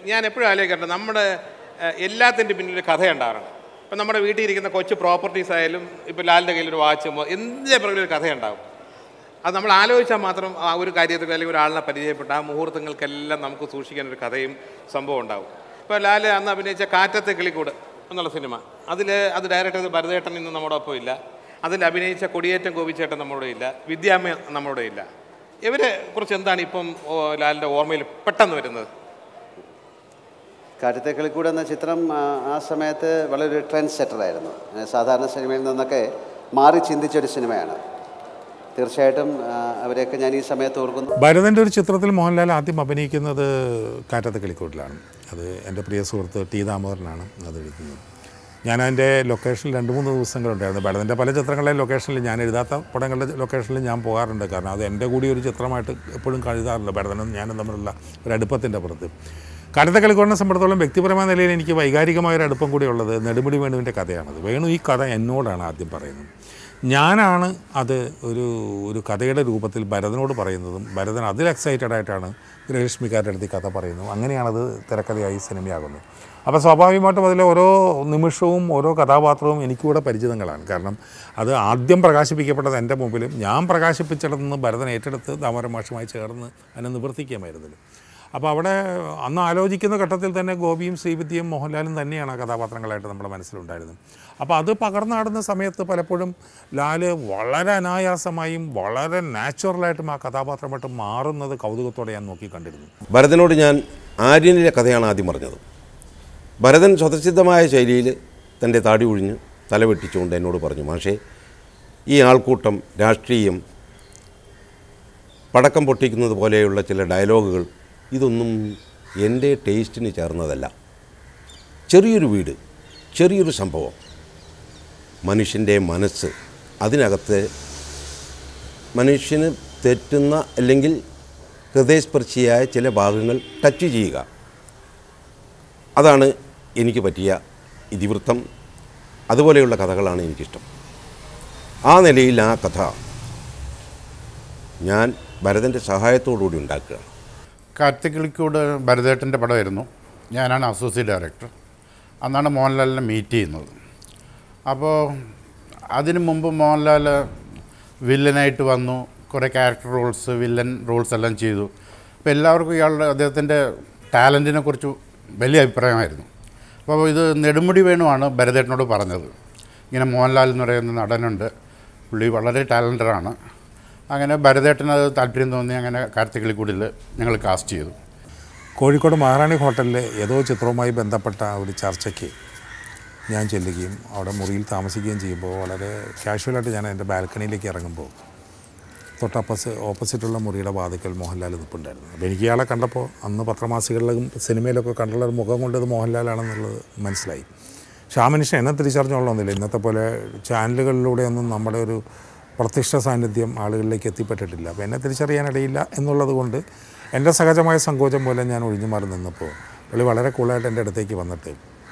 ഞാൻ എപ്പോഴും ആലോചിക്കട്ടെ നമ്മുടെ ഏഹ്, എല്ലാത്തിൻ്റെ പിന്നിൽ ഒരു കഥയുണ്ടാവാറുണ്ട് ഇപ്പം നമ്മുടെ വീട്ടിൽ ഇരിക്കുന്ന കൊച്ചു പ്രോപ്പർട്ടീസ് ആയാലും ഇപ്പോൾ ലാലിൻ്റെ കയ്യിൽ ഒരു വാച്ച് എന്തിൻ്റെ പുറകിൽ ഒരു കഥയുണ്ടാവും അത് നമ്മൾ ആലോചിച്ചാൽ മാത്രം ആ ഒരു കാര്യത്തിൽ അല്ലെങ്കിൽ ഒരാളിനെ പരിചയപ്പെട്ട ആ മുഹൂർത്തങ്ങൾക്കെല്ലാം നമുക്ക് സൂക്ഷിക്കാൻ ഒരു കഥയും സംഭവം ഉണ്ടാവും ഇപ്പോൾ ലാല് അന്ന് അഭിനയിച്ച കാറ്റത്തെ കിളിക്കൂട് എന്നുള്ള സിനിമ അതിൽ അത് ഡയറക്ടർ ചെയ്ത് ഭരതേട്ടൻ ഇന്ന് നമ്മുടെ ഒപ്പം ഇല്ല അതിൽ അഭിനയിച്ച കൊടിയേറ്റം ഗോപിച്ചേട്ടൻ നമ്മുടെ ഇല്ല വിദ്യാമ്മ നമ്മുടെ ഇല്ല ഇവരെ കുറിച്ച് എന്താണ് ഇപ്പം ഓ, ലാലിൻ്റെ ഓർമ്മയിൽ പെട്ടെന്ന് വരുന്നത് കാറ്റത്തെ കളിക്കൂട് എന്ന ചിത്രം ആ, ആ സമയത്ത് വളരെ ഒരു ട്രെൻഡ് സെറ്ററായിരുന്നു ഏ, സാധാരണ സിനിമയിൽ നിന്നൊക്കെ മാറി ചിന്തിച്ചൊരു സിനിമയാണ് തീർച്ചയായിട്ടും ആ, അവരെയൊക്കെ ഞാൻ ഈ സമയത്ത് ഓർക്കുന്നു ഭരതൻ്റെ ഒരു ചിത്രത്തിൽ മോഹൻലാൽ ആദ്യം അഭിനയിക്കുന്നത് കാറ്റത്തെ കിളിക്കൂട്ടിലാണ് അത് എൻ്റെ പ്രിയ സുഹൃത്ത് ടി ദാമോദരനാണ് അത് എഴുതുന്നത് ഞാൻ അതിൻ്റെ ലൊക്കേഷനിൽ രണ്ട് മൂന്ന് ദിവസങ്ങളുണ്ടായിരുന്നു ഭരതൻ്റെ പല ചിത്രങ്ങളിലെ ലൊക്കേഷനിൽ ഞാൻ എഴുതാത്ത പടങ്ങളുടെ ലൊക്കേഷനിൽ ഞാൻ പോകാറുണ്ട് കാരണം അത് എൻ്റെ കൂടി ഒരു ചിത്രമായിട്ട് എപ്പോഴും കഴുതാറുണ്ട് ഭരതനും ഞാനും തമ്മിലുള്ള ഒരു അടുപ്പത്തിൻ്റെ പുറത്ത് കാലത്തെ കളിക്കോടിനെ സംബന്ധിച്ചിടത്തോളം വ്യക്തിപരമായ നിലയിൽ എനിക്ക് വൈകാരികമായ ഒരു അടുപ്പം കൂടി ഉള്ളത് നെടുമുടി വേണുവിൻ്റെ കഥയാണത് വേണു ഈ കഥ എന്നോടാണ് ആദ്യം പറയുന്നത് ഞാനാണ് അത് ഒരു ഒരു കഥയുടെ രൂപത്തിൽ ഭരതനോട് പറയുന്നതും ഭരതൻ അതിൽ എക്സൈറ്റഡ് ആയിട്ടാണ് ഗൃഹലക്ഷ്മിക്കാരുടെ അടുത്ത് ഈ കഥ പറയുന്നത് അങ്ങനെയാണത് തിരക്കഥയായി സിനിമയാകുന്നത് അപ്പോൾ സ്വാഭാവികമായിട്ടും അതിലെ ഓരോ നിമിഷവും ഓരോ കഥാപാത്രവും എനിക്കൂടെ പരിചിതങ്ങളാണ് കാരണം അത് ആദ്യം പ്രകാശിപ്പിക്കപ്പെട്ടത് എൻ്റെ മുമ്പിലും ഞാൻ പ്രകാശിപ്പിച്ചിടത്തുനിന്ന് ഭരതൻ ഏറ്റെടുത്ത് ദാമോദരൻ മാഷുമായി ചേർന്ന് അതിനെ നിവർത്തിക്കാമായിരുന്നില്ല അപ്പോൾ അവിടെ അന്ന് ആലോചിക്കുന്ന ഘട്ടത്തിൽ തന്നെ ഗോപിയും ശ്രീവിദ്യയും മോഹൻലാലും തന്നെയാണ് ആ കഥാപാത്രങ്ങളായിട്ട് നമ്മുടെ മനസ്സിലുണ്ടായിരുന്നത് അപ്പോൾ അത് പകർന്നാടുന്ന സമയത്ത് പലപ്പോഴും ലാല് വളരെ അനായാസമായും വളരെ നാച്ചുറലായിട്ടും ആ കഥാപാത്രമായിട്ട് മാറുന്നത് കൗതുകത്തോടെ ഞാൻ നോക്കി കണ്ടിരുന്നു ഭരതനോട് ഞാൻ ആര്യനിലെ കഥയാണ് ആദ്യം പറഞ്ഞത് ഭരതൻ സ്വതസിദ്ധമായ ശൈലിയിൽ തൻ്റെ താടി ഒഴിഞ്ഞ് തല വെട്ടിച്ചുകൊണ്ട് എന്നോട് പറഞ്ഞു മാഷേ ഈ ആൾക്കൂട്ടം രാഷ്ട്രീയം പടക്കം പൊട്ടിക്കുന്നത് പോലെയുള്ള ചില ഡയലോഗുകൾ ഇതൊന്നും എൻ്റെ ടേസ്റ്റിന് ചേർന്നതല്ല ചെറിയൊരു വീട് ചെറിയൊരു സംഭവം മനുഷ്യൻ്റെ മനസ്സ് അതിനകത്ത് മനുഷ്യന് തെറ്റുന്ന അല്ലെങ്കിൽ ഹൃദയസ്പർശിയായ ചില ഭാഗങ്ങൾ ടച്ച് ചെയ്യുക അതാണ് എനിക്ക് പറ്റിയ ഇതിവൃത്തം അതുപോലെയുള്ള കഥകളാണ് എനിക്കിഷ്ടം ആ നിലയിൽ ആ കഥ ഞാൻ ഭരതൻ്റെ സഹായത്തോടുകൂടി ഉണ്ടാക്കുകയാണ് കാർത്തികളിക്കൂട് ഭരതേട്ടൻ്റെ പടമായിരുന്നു ഞാനാണ് അസോസിയേറ്റ് ഡയറക്ടർ അന്നാണ് മോഹൻലാലിനെ മീറ്റ് ചെയ്യുന്നത് അപ്പോൾ അതിനു മുമ്പ് മോഹൻലാൽ വില്ലനായിട്ട് വന്നു കുറേ ക്യാരക്ടർ റോൾസ് വില്ലൻ റോൾസ് എല്ലാം ചെയ്തു അപ്പോൾ എല്ലാവർക്കും ഇയാളുടെ അദ്ദേഹത്തിൻ്റെ ടാലൻറ്റിനെ കുറിച്ച് വലിയ അഭിപ്രായമായിരുന്നു അപ്പോൾ ഇത് നെടുമുടി വേണുവാണ് ഭരതേട്ടനോട് പറഞ്ഞത് ഇങ്ങനെ മോഹൻലാൽ എന്ന് പറയുന്ന നടനുണ്ട് പുള്ളി വളരെ ടാലൻറ്റഡാണ് അങ്ങനെ ഭരതേട്ടന് അത് താല്പര്യം തോന്നി അങ്ങനെ കാർത്തികളിക്കൂടിൽ ഞങ്ങൾ കാസ്റ്റ് ചെയ്തു കോഴിക്കോട് മഹാറാണി ഹോട്ടലിൽ ഏതോ ചിത്രവുമായി ബന്ധപ്പെട്ട ഒരു ചർച്ചയ്ക്ക് ഞാൻ ചെല്ലുകയും അവിടെ മുറിയിൽ താമസിക്കുകയും ചെയ്യുമ്പോൾ വളരെ കാഷ്വലായിട്ട് ഞാൻ എൻ്റെ ബാൽക്കണിയിലേക്ക് ഇറങ്ങുമ്പോൾ തൊട്ടപ്പസ് ഓപ്പോസിറ്റുള്ള മുറിയുടെ വാതിക്കൽ മോഹൻലാൽ നിൽപ്പുണ്ടായിരുന്നു അപ്പോൾ എനിക്ക് ഇയാളെ കണ്ടപ്പോൾ അന്ന് പത്രമാസികളിലും സിനിമയിലൊക്കെ കണ്ടുള്ള ഒരു മുഖം കൊണ്ട് ഇത് മോഹൻലാലാണെന്നുള്ളത് മനസ്സിലായി പക്ഷേ ആ മനുഷ്യൻ എന്നെ തിരിച്ചറിഞ്ഞോളണമെന്നില്ല ഇന്നത്തെ പോലെ ചാനലുകളിലൂടെയൊന്നും നമ്മുടെ ഒരു പ്രത്യക്ഷ സാന്നിധ്യം ആളുകളിലേക്ക് എത്തിപ്പെട്ടിട്ടില്ല അപ്പോൾ എന്നെ തിരിച്ചറിയാനിടയില്ല എന്നുള്ളത് കൊണ്ട് എൻ്റെ സഹജമായ സങ്കോചം പോലെ ഞാൻ ഒഴിഞ്ഞു മാറി നിന്നപ്പോൾ പുള്ളി വളരെ കൂളായിട്ട് എൻ്റെ അടുത്തേക്ക് വന്നിട്ട്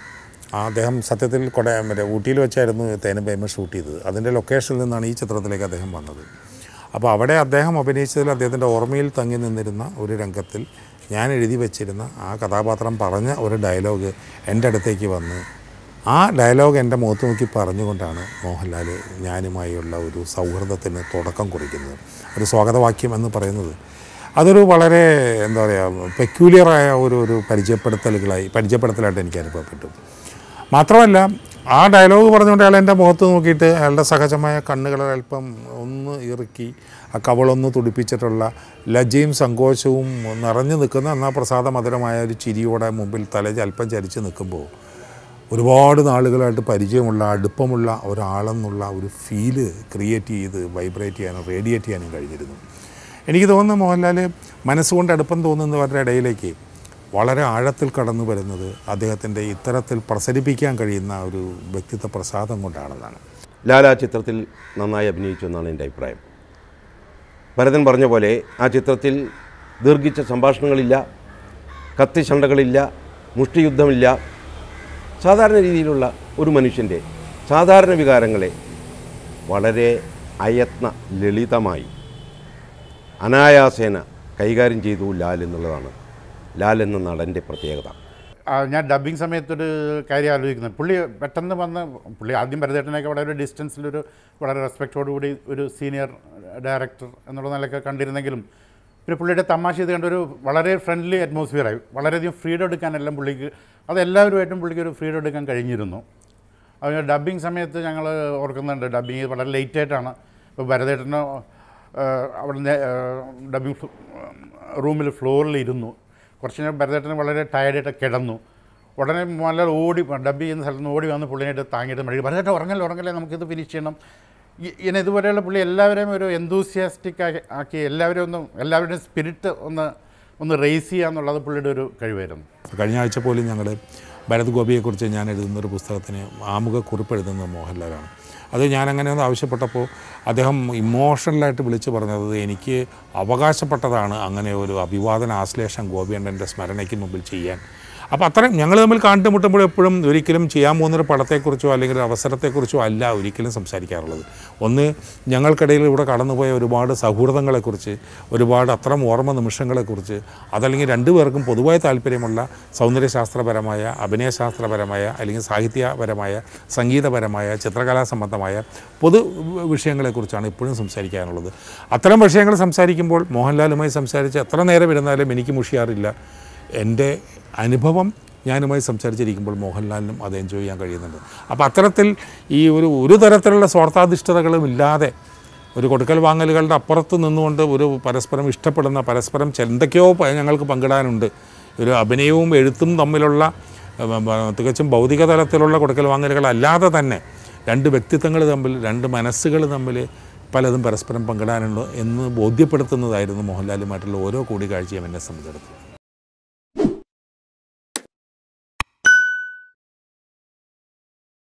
ആ അദ്ദേഹം സത്യത്തിൽ കൊട മറ്റേ ഊട്ടിയിൽ വെച്ചായിരുന്നു തേനമ്പേമ ഷൂട്ട് ചെയ്തത് അതിൻ്റെ ലൊക്കേഷനിൽ നിന്നാണ് ഈ ചിത്രത്തിലേക്ക് അദ്ദേഹം വന്നത് അപ്പോൾ അവിടെ അദ്ദേഹം അഭിനയിച്ചതിൽ അദ്ദേഹത്തിൻ്റെ ഓർമ്മയിൽ തങ്ങി നിന്നിരുന്ന ഒരു രംഗത്തിൽ ഞാൻ എഴുതി വെച്ചിരുന്ന ആ കഥാപാത്രം പറഞ്ഞ ഒരു ഡയലോഗ് എൻ്റെ അടുത്തേക്ക് വന്ന് ആ ഡയലോഗ് എൻ്റെ മുഖത്ത് നോക്കി പറഞ്ഞുകൊണ്ടാണ് മോഹൻലാൽ ഞാനുമായുള്ള ഒരു സൗഹൃദത്തിന് തുടക്കം കുറിക്കുന്നത് ഒരു സ്വാഗതവാക്യം എന്ന് പറയുന്നത് അതൊരു വളരെ എന്താ പറയുക പെക്യൂലിയറായ ഒരു ഒരു പരിചയപ്പെടുത്തലുകളായി പരിചയപ്പെടുത്തലായിട്ട് എനിക്ക് അനുഭവപ്പെട്ടു മാത്രമല്ല ആ ഡയലോഗ് പറഞ്ഞുകൊണ്ട് അയാൾ എൻ്റെ മുഖത്ത് നോക്കിയിട്ട് അയാളുടെ സഹജമായ കണ്ണുകൾ അല്പം ഒന്ന് ഇറുക്കി ആ കവളൊന്ന് തുടിപ്പിച്ചിട്ടുള്ള ലജ്ജയും സങ്കോചവും നിറഞ്ഞു നിൽക്കുന്ന എന്നാൽ പ്രസാദമധുരമായ ഒരു ചിരിയോടെ മുമ്പിൽ തല അല്പം ചരിച്ച് നിൽക്കുമ്പോൾ ഒരുപാട് നാളുകളായിട്ട് പരിചയമുള്ള അടുപ്പമുള്ള ഒരാളെന്നുള്ള ഒരു ഫീല് ക്രിയേറ്റ് ചെയ്ത് വൈബ്രേറ്റ് ചെയ്യാനും റേഡിയേറ്റ് ചെയ്യാനും കഴിഞ്ഞിരുന്നു എനിക്ക് തോന്നുന്നു മോഹൻലാൽ മനസ്സുകൊണ്ട് അടുപ്പം തോന്നുന്നവരുടെ ഇടയിലേക്ക് വളരെ ആഴത്തിൽ കടന്നു വരുന്നത് അദ്ദേഹത്തിൻ്റെ ഇത്തരത്തിൽ പ്രസരിപ്പിക്കാൻ കഴിയുന്ന ഒരു വ്യക്തിത്വ പ്രസാദം കൊണ്ടാണെന്നാണ് ലാൽ ആ ചിത്രത്തിൽ നന്നായി അഭിനയിച്ചു എന്നാണ് എൻ്റെ അഭിപ്രായം ഭരതൻ പറഞ്ഞ പോലെ ആ ചിത്രത്തിൽ ദീർഘിച്ച സംഭാഷണങ്ങളില്ല കത്തിശണ്ടകളില്ല മുഷ്ടിയുദ്ധമില്ല സാധാരണ രീതിയിലുള്ള ഒരു മനുഷ്യൻ്റെ സാധാരണ വികാരങ്ങളെ വളരെ അയത്ന ലളിതമായി അനായാസേന കൈകാര്യം ചെയ്തു ലാൽ എന്നുള്ളതാണ് ലാൽ എന്ന നടൻ്റെ പ്രത്യേകത ആ, ഞാൻ ഡബ്ബിങ് സമയത്തൊരു കാര്യം ആലോചിക്കുന്നത് പുള്ളി പെട്ടെന്ന് വന്ന് പുള്ളി ആദ്യം ഭരതേട്ടനെയൊക്കെ വളരെ ഒരു ഡിസ്റ്റൻസിലൊരു വളരെ റെസ്പെക്റ്റോടു കൂടി ഒരു സീനിയർ ഡയറക്ടർ എന്നുള്ള നിലയ്ക്ക് കണ്ടിരുന്നെങ്കിലും പിന്നെ പുള്ളിയുടെ തമാശ ഇത് കണ്ടൊരു വളരെ ഫ്രണ്ട്ലി അറ്റ്മോസ്ഫിയറായി വളരെയധികം ഫ്രീഡം എടുക്കാനെല്ലാം പുള്ളിക്ക് അത് എല്ലാവരുമായിട്ടും പുള്ളിക്ക് ഒരു ഫ്രീഡം എടുക്കാൻ കഴിഞ്ഞിരുന്നു അത് ഡബ്ബിങ് സമയത്ത് ഞങ്ങൾ ഓർക്കുന്നുണ്ട് ഡബ്ബിങ് വളരെ ലേറ്റായിട്ടാണ് ഇപ്പോൾ ഭരതേട്ടനോ അവിടെ ഡബ്ബിങ് റൂമിൽ ഫ്ലോറിൽ ഇരുന്നു കുറച്ച് നേരം ഭരതേട്ടന് വളരെ ടയർഡായിട്ട് കിടന്നു ഉടനെ മോഹൻലാൽ ഓടി ഡബ്ബ് ചെയ്യുന്ന സ്ഥലത്ത് നിന്ന് ഓടി വന്ന് പുള്ളിനായിട്ട് താങ്ങിയിട്ട് മഴ ഭരതേട്ടൻ ഉറങ്ങല്ലേ ഉറങ്ങല്ലേ നമുക്കിത് ഫിനിഷ് ചെയ്യണം ഇ- ഇങ്ങനെ ഇതുപോലെയുള്ള പുള്ളി എല്ലാവരെയും ഒരു എന്തൂസിയാസ്റ്റിക് ആക്കി എല്ലാവരും ഒന്ന് എല്ലാവരുടെയും സ്പിരിറ്റ് ഒന്ന് ഒന്ന് റേസ് ചെയ്യുക എന്നുള്ളത് പുള്ളിയുടെ ഒരു കഴിവായിരുന്നു കഴിഞ്ഞ ആഴ്ച പോലും ഞങ്ങൾ ഭരത് ഗോപിയെക്കുറിച്ച് ഞാൻ എഴുതുന്ന ഒരു പുസ്തകത്തിന് ആമുഖ കുറിപ്പ് എഴുതുന്നത് മോഹൻലാലാണ് അത് ഞാൻ അങ്ങനെ ഒന്ന് ആവശ്യപ്പെട്ടപ്പോൾ അദ്ദേഹം ഇമോഷണലായിട്ട് വിളിച്ചു പറഞ്ഞത് എനിക്ക് അവകാശപ്പെട്ടതാണ് അങ്ങനെ ഒരു അഭിവാദന ആശ്ലേഷം ഗോപിയണ്ണൻ്റെ സ്മരണയ്ക്ക് മുമ്പിൽ ചെയ്യാൻ അപ്പോൾ അത്രയും ഞങ്ങൾ തമ്മിൽ കണ്ടുമുട്ടുമ്പോൾ എപ്പോഴും ഒരിക്കലും ചെയ്യാൻ പോകുന്നൊരു പടത്തെക്കുറിച്ചോ അല്ലെങ്കിൽ ഒരു അവസരത്തെക്കുറിച്ചോ അല്ല ഒരിക്കലും സംസാരിക്കാറുള്ളത് ഒന്ന് ഞങ്ങൾക്കിടയിൽ ഇവിടെ കടന്നുപോയ ഒരുപാട് സൗഹൃദങ്ങളെക്കുറിച്ച് ഒരുപാട് അത്തരം ഓർമ്മ നിമിഷങ്ങളെക്കുറിച്ച് അതല്ലെങ്കിൽ രണ്ടുപേർക്കും പൊതുവായ താല്പര്യമുള്ള സൗന്ദര്യശാസ്ത്രപരമായ അഭിനയശാസ്ത്രപരമായ അല്ലെങ്കിൽ സാഹിത്യപരമായ സംഗീതപരമായ ചിത്രകലാ സംബന്ധമായ പൊതു വിഷയങ്ങളെക്കുറിച്ചാണ് ഇപ്പോഴും സംസാരിക്കാനുള്ളത് അത്തരം വിഷയങ്ങൾ സംസാരിക്കുമ്പോൾ മോഹൻലാലുമായി സംസാരിച്ച് എത്ര നേരം ഇരുന്നാലും എനിക്ക് മുഷിയാറില്ല എൻ്റെ അനുഭവം ഞാനുമായി സംസാരിച്ചിരിക്കുമ്പോൾ മോഹൻലാലിനും അത് എൻജോയ് ചെയ്യാൻ കഴിയുന്നുണ്ട് അപ്പോൾ അത്തരത്തിൽ ഈ ഒരു ഒരു തരത്തിലുള്ള സ്വാർത്ഥാധിഷ്ഠതകളും ഇല്ലാതെ ഒരു കൊടുക്കൽ വാങ്ങലുകളുടെ അപ്പുറത്ത് നിന്നുകൊണ്ട് ഒരു പരസ്പരം ഇഷ്ടപ്പെടുന്ന പരസ്പരം ചെ- എന്തൊക്കെയോ പ- ഞങ്ങൾക്ക് പങ്കിടാനുണ്ട് ഒരു അഭിനയവും എഴുത്തും തമ്മിലുള്ള ഏഹ്, ബ- തികച്ചും ഭൗതിക തലത്തിലുള്ള കൊടുക്കൽ വാങ്ങലുകളല്ലാതെ തന്നെ രണ്ട് വ്യക്തിത്വങ്ങൾ തമ്മിൽ രണ്ട് മനസ്സുകൾ തമ്മിൽ പലതും പരസ്പരം പങ്കിടാനുണ്ട് എന്ന് ബോധ്യപ്പെടുത്തുന്നതായിരുന്നു മോഹൻലാലുമായിട്ടുള്ള ഓരോ കൂടിക്കാഴ്ചയും എന്നെ സംബന്ധിച്ചിടത്തോളം